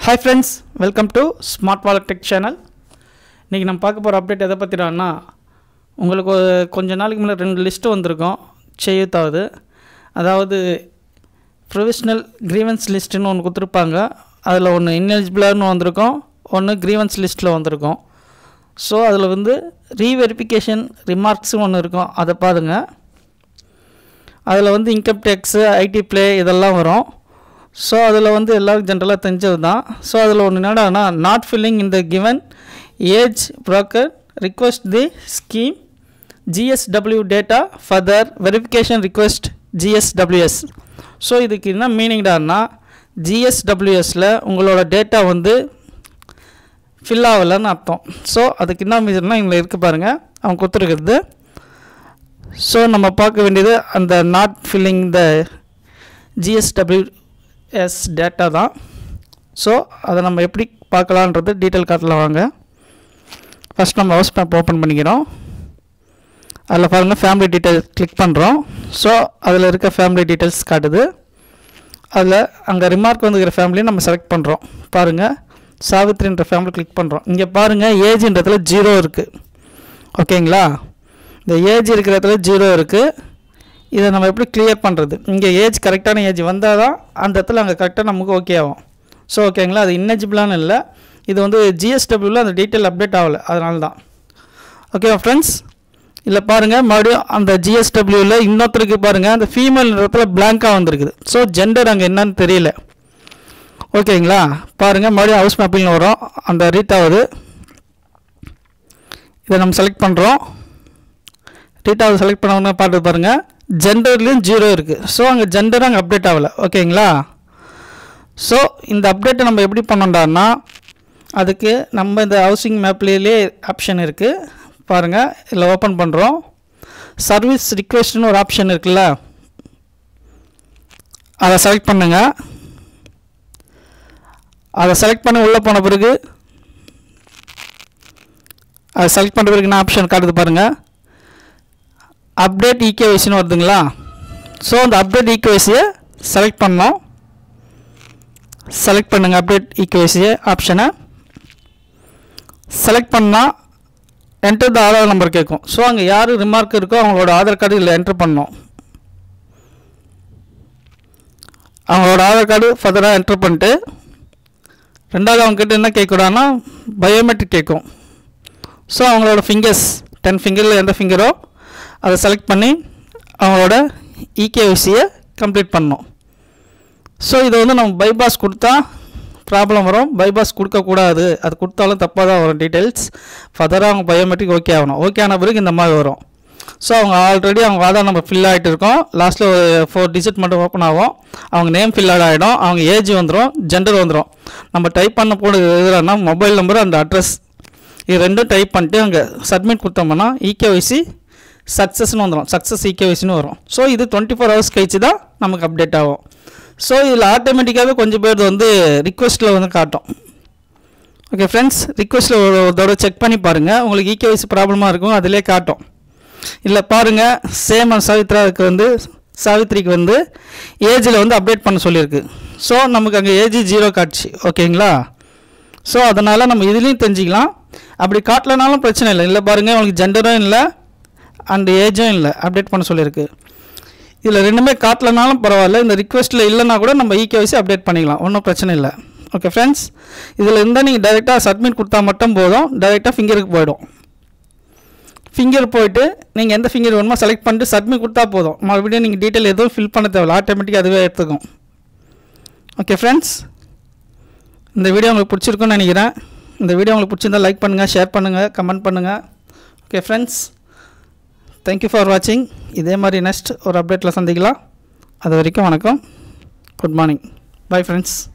hi friends welcome to smart wallet tech channel இன்றைக்கி நம்ம பார்க்க போகிற அப்டேட் எதை பற்றினா உங்களுக்கு ஒரு கொஞ்ச நாளைக்கு முன்னாடி ரெண்டு லிஸ்ட்டு வந்திருக்கும் செய்யுத்தாவது அதாவது ப்ரொவிஷ்னல் கிரீவன்ஸ் லிஸ்ட்டுன்னு ஒன்று கொடுத்துருப்பாங்க அதில் ஒன்று இன்எலிஜிபிளான்னு வந்திருக்கும் ஒன்று கிரீவன்ஸ் லிஸ்ட்டில் வந்திருக்கும் ஸோ அதில் வந்து ரீவெரிஃபிகேஷன் ரிமார்க்ஸும் ஒன்று இருக்கும் அதை பாருங்க அதில் வந்து இன்கம் டேக்ஸு ஐடி ப்ளே இதெல்லாம் வரும் ஸோ அதில் வந்து எல்லாருக்கும் ஜென்ரலாக தெரிஞ்சது தான் ஸோ அதில் ஒன்று என்னடானா நாட் ஃபில்லிங் இந்த given age broker request the scheme GSW data further verification request GSWS so இதுக்கு என்ன மீனிங்டானா ஜிஎஸ்டபிள்யூஎஸில் உங்களோட டேட்டா வந்து ஃபில் ஆகலைன்னு அர்த்தம் ஸோ அதுக்கு என்ன மீசன்னா இங்கே இருக்குது பாருங்கள் அவங்க கொடுத்துருக்குறது ஸோ நம்ம பார்க்க வேண்டியது அந்த not filling the GSWS data தான் ஸோ அதை நம்ம எப்படி பார்க்கலான்றது டீட்டெயில் காட்டலாம் வாங்க ஃபஸ்ட் நம்ம ஹவுஸ் மேப் ஓப்பன் பண்ணிக்கிறோம் அதில் பாருங்கள் ஃபேமிலி டீட்டெயில் கிளிக் பண்ணுறோம் ஸோ அதில் இருக்க ஃபேமிலி டீட்டெயில்ஸ் காட்டுது அதில் அங்கே ரிமார்க் வந்துக்கிற ஃபேமிலியை நம்ம செலக்ட் பண்ணுறோம் பாருங்கள் சாவித்ரின்ற ஃபேமிலி கிளிக் பண்ணுறோம் இங்கே பாருங்கள் ஏஜ்ன்றதுல ஜீரோ இருக்குது ஓகேங்களா இந்த ஏஜ் இருக்கிற இடத்துல ஜீரோ இருக்குது இதை நம்ம எப்படி கிளியர் பண்ணுறது இங்கே ஏஜ் கரெக்டான ஏஜ் வந்தால் தான் அந்த இடத்துல அங்கே கரெக்டாக நமக்கு ஓகே ஆகும் ஸோ ஓகேங்களா அது இன்னெஜிபிளான இல்லை இது வந்து ஜிஎஸ்டபிள்யூவில் அந்த டீட்டெயில் அப்டேட் ஆகலை அதனால தான் ஓகேவா ஃப்ரெண்ட்ஸ் இல்லை பாருங்கள் மறுபடியும் அந்த ஜிஎஸ்டபிள்யூவில் இன்னொருத்தருக்கு பாருங்கள் அந்த ஃபீமேல் இடத்துல பிளாங்காக வந்திருக்குது ஸோ ஜெண்டர் அங்கே என்னன்னு தெரியல ஓகேங்களா பாருங்கள் மறுபடியும் ஹவுஸ் மேப்பிங்னு வரும் அந்த ரீட் ஆகுது இதை நம்ம செலக்ட் பண்ணுறோம் டீட்டாவை செலக்ட் பண்ணவங்க பார்த்து பாருங்கள் ஜெண்டர்லேயும் ஜீரோ இருக்குது ஸோ அங்கே ஜெண்டர் அங்கே அப்டேட் ஆகலை ஓகேங்களா ஸோ இந்த அப்டேட்டை நம்ம எப்படி பண்ணோண்டான்னா அதுக்கு நம்ம இந்த ஹவுசிங் மேப்லேயே ஆப்ஷன் இருக்குது பாருங்கள் இதில் ஓப்பன் பண்ணுறோம் சர்வீஸ் ரிக்வெஸ்ட்னு ஒரு ஆப்ஷன் இருக்குல்ல அதை செலக்ட் பண்ணுங்கள் அதை செலக்ட் பண்ணி உள்ளே போன பிறகு அதை செலக்ட் பண்ணுற பிறகு என்ன ஆப்ஷன் காட்டுது பாருங்கள் அப்டேட் ஈகேவைசின்னு வருதுங்களா ஸோ அந்த அப்டேட் ஈகேவைசியை செலக்ட் பண்ணோம் செலக்ட் பண்ணுங்கள் அப்டேட் ஈகேவைசியை ஆப்ஷனை செலக்ட் பண்ணால் என்டர் த ஆதார் நம்பர் கேட்கும் ஸோ அங்கே யார் ரிமார்க் இருக்கோ அவங்களோட ஆதார் கார்டு இதில் என்ட்ரு பண்ணோம் அவங்களோட ஆதார் கார்டு ஃபர்தராக என்ட்ரு பண்ணிட்டு ரெண்டாவது அவங்ககிட்ட என்ன கேட்கக்கூடாதுன்னா பயோமெட்ரிக் கேட்கும் ஸோ அவங்களோட ஃபிங்கர்ஸ் டென் ஃபிங்கரில் எந்த ஃபிங்கரோ அதை செலக்ட் பண்ணி அவங்களோட இகேவிசியை கம்ப்ளீட் பண்ணோம் ஸோ இதை வந்து நம்ம பைபாஸ் கொடுத்தா ப்ராப்ளம் வரும் பைபாஸ் கொடுக்கக்கூடாது அது கொடுத்தாலும் தப்பாக தான் வரும் டீட்டெயில்ஸ் ஃபர்தராக அவங்க பயோமெட்ரிக் ஓகே ஆகணும் ஓகே ஆன பிறகு இந்த மாதிரி வரும் ஸோ அவங்க ஆல்ரெடி அவங்க ஆதார் நம்ம ஃபில் ஆகிட்டு இருக்கோம் லாஸ்ட்டில் ஒரு ஃபோர் டிஜிட் மட்டும் ஓப்பன் ஆகும் அவங்க நேம் ஃபில் ஆகிடும் அவங்க ஏஜ் வந்துடும் ஜெண்டர் வந்துடும் நம்ம டைப் பண்ண போது எதுனா மொபைல் நம்பர் அந்த அட்ரஸ் இது ரெண்டும் டைப் பண்ணிட்டு அங்கே சப்மிட் கொடுத்தோம்னா இகேஒய்சி சக்ஸஸ்னு வந்துடும் சக்ஸஸ் இகேஒய்சின்னு வரும் ஸோ இது டுவெண்ட்டி ஃபோர் ஹவர்ஸ் கழிச்சு தான் நமக்கு அப்டேட் ஆகும் ஸோ இதில் ஆட்டோமேட்டிக்காகவே கொஞ்சம் பேர் வந்து ரிக்வெஸ்ட்டில் வந்து காட்டும் ஓகே ஃப்ரெண்ட்ஸ் ரிக்வெஸ்ட்டில் ஒரு தடவை செக் பண்ணி பாருங்கள் உங்களுக்கு இகேஒய்சி ப்ராப்ளமாக இருக்கும் அதிலே காட்டும் இல்லை பாருங்கள் சேம் சாவித்ராவுக்கு வந்து சாவித்ரிக்கு வந்து ஏஜில் வந்து அப்டேட் பண்ண சொல்லியிருக்கு ஸோ நமக்கு அங்கே ஏஜ் ஜீரோ காட்சி ஓகேங்களா ஸோ அதனால் நம்ம இதுலேயும் தெரிஞ்சிக்கலாம் அப்படி காட்டலனாலும் பிரச்சனை இல்லை இல்லை பாருங்கள் உங்களுக்கு ஜெண்டரும் இல்லை அண்ட் ஏஜும் இல்லை அப்டேட் பண்ண சொல்லியிருக்கு இதில் ரெண்டுமே காட்டலனாலும் பரவாயில்ல இந்த ரிக்வெஸ்ட்டில் இல்லைனா கூட நம்ம இகேவிசி அப்டேட் பண்ணிக்கலாம் ஒன்றும் பிரச்சனை இல்லை ஓகே ஃப்ரெண்ட்ஸ் இதில் இருந்தால் நீங்கள் டைரெக்டாக சப்மிட் கொடுத்தா மட்டும் போதும் டைரெக்டாக ஃபிங்கருக்கு போயிடும் ஃபிங்கர் போயிட்டு நீங்கள் எந்த ஃபிங்கர் வேணுமோ செலக்ட் பண்ணிட்டு சப்மிட் கொடுத்தா போதும் மறுபடியும் நீங்கள் டீட்டெயில் எதுவும் ஃபில் பண்ண தேவையில்ல ஆட்டோமேட்டிக்காக அதுவே எடுத்துக்கும் ஓகே ஃப்ரெண்ட்ஸ் இந்த வீடியோ உங்களுக்கு பிடிச்சிருக்குன்னு நினைக்கிறேன் இந்த வீடியோ உங்களுக்கு பிடிச்சிருந்தால் லைக் பண்ணுங்கள் ஷேர் பண்ணுங்கள் கமெண்ட் பண்ணுங்கள் ஓகே ஃப்ரெண்ட்ஸ் தேங்க்யூ ஃபார் வாட்சிங் இதே மாதிரி நெக்ஸ்ட் ஒரு அப்டேட்டில் சந்திக்கலாம் அது வரைக்கும் வணக்கம் குட் மார்னிங் பை ஃப்ரெண்ட்ஸ்